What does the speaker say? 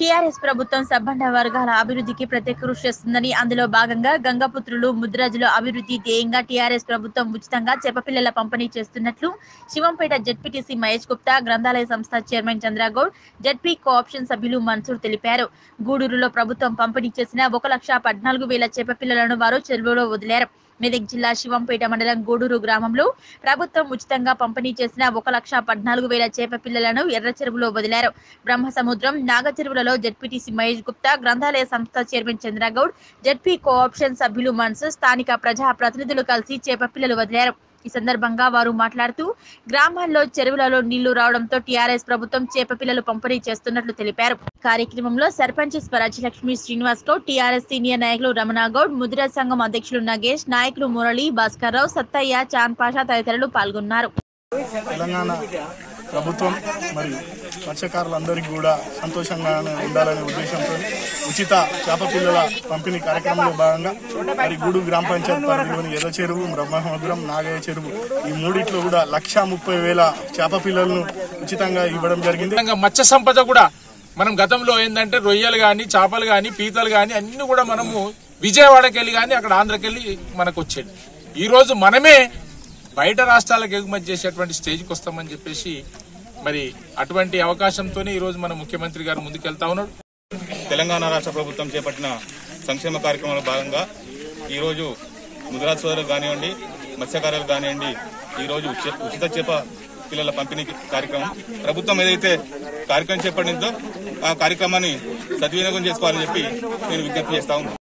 TRS ప్రభుత్వం సబ్బండ వర్గాల అభివృద్ధికి ప్రత్యేక కృషి చేస్తుందని అందులో భాగంగా గంగపుత్రులు ముద్రాజుల అభివృద్ధి ధ్యేయంగా టీఆర్ఎస్ ప్రభుత్వం ఉచితంగా చేపపిల్లల పంపిణీ చేస్తున్నట్లు శివంపేట జెడ్పీటీసీ మహేష్ గుప్తా గ్రంథాలయ సంస్థ చైర్మన్ చంద్రగౌడ్ జెడ్పీ కోఆప్షన్ సభ్యులు మన్సూర్ తెలిపారు గూడూరులో ప్రభుత్వం పంపిణీ చేసిన ఒక లక్ష పద్నాలుగు వేల చేపపిల్లలను వారు చెరువులో వదిలారు మెదక్ జిల్లా శివంపేట మండలం గూడూరు గ్రామంలో ప్రభుత్వం ఉచితంగా పంపిణీ చేసిన ఒక లక్ష పద్నాలుగు వేల చేప పిల్లలను ఎర్ర చెరువులో వదిలారు బ్రహ్మసముద్రం నాగ చెరువులలో జెడ్పీటీసీ మహేష్ గుప్తా గ్రంథాలయ సంస్థ చైర్మన్ చంద్రగౌడ్ జెడ్పీ కోఆప్షన్ సభ్యులు మన్సు స్థానిక ప్రజా ప్రతినిధులు కలిసి చేప పిల్లలు వదిలారు ఈ సందర్భంగా వారు మాట్లాడుతూ గ్రామాల్లో చెరువులలో నీళ్లు రావడంతో టీఆర్ఎస్ ప్రభుత్వం చేప పిల్లలు పంపిణీ చేస్తున్నట్లు తెలిపారు కార్యక్రమంలో సర్పంచ్ స్వరాజ్యలక్ష్మి శ్రీనివాస్ గౌడ్ టీఆర్ఎస్ సీనియర్ నాయకులు రమణ గౌడ్ ముద్రా సంఘం అధ్యక్షులు నగేష్ నాయకులు మురళి భాస్కర్ రావు సత్తయ్య చాంద్ పాషా తదితరులు పాల్గొన్నారు తెలంగాణ ప్రభుత్వం మరి మత్స్యకారులందరికీ కూడా సంతోషంగా ఉండాలనే ఉద్దేశంతో ఉచిత చేప పిల్లల పంపిణీ కార్యక్రమంలో భాగంగా మరి గూడు గ్రామ పంచాయతీ పరిధిలోని ఎర్ర చెరువు బ్రహ్మసముద్రం నాగయ్య చెరువు ఈ మూడిట్లో కూడా లక్ష ముప్పై వేల చేప పిల్లలను ఉచితంగా ఇవ్వడం జరిగింది విధంగా మత్స్య సంపద కూడా మనం గతంలో ఏంటంటే రొయ్యలు గాని చేపలు గాని పీతలు గాని అన్ని కూడా మనము విజయవాడకి వెళ్ళి గాని అక్కడ ఆంధ్రకి వెళ్ళి మనకు వచ్చేది ఈ రోజు మనమే బయట రాష్ట్రాలకు ఎగుమతి చేసేటువంటి స్టేజ్కి వస్తామని చెప్పేసి మరి అటువంటి అవకాశంతోనే ఈ రోజు మన ముఖ్యమంత్రి గారు ముందుకెళ్తా ఉన్నాడు తెలంగాణ రాష్ట్ర ప్రభుత్వం చేపట్టిన సంక్షేమ కార్యక్రమంలో భాగంగా ఈరోజు ముద్రా సోదరులు కానివ్వండి మత్స్యకారులు కానివ్వండి ఈరోజు చె- ఉచిత చేప పిల్లల పంపిణీ కార్యక్రమం ప్రభుత్వం ఏదైతే కార్యక్రమం చేపట్టిందో ఆ కార్యక్రమాన్ని సద్వినియోగం చేసుకోవాలని చెప్పి నేను విజ్ఞప్తి చేస్తా ఉన్నాను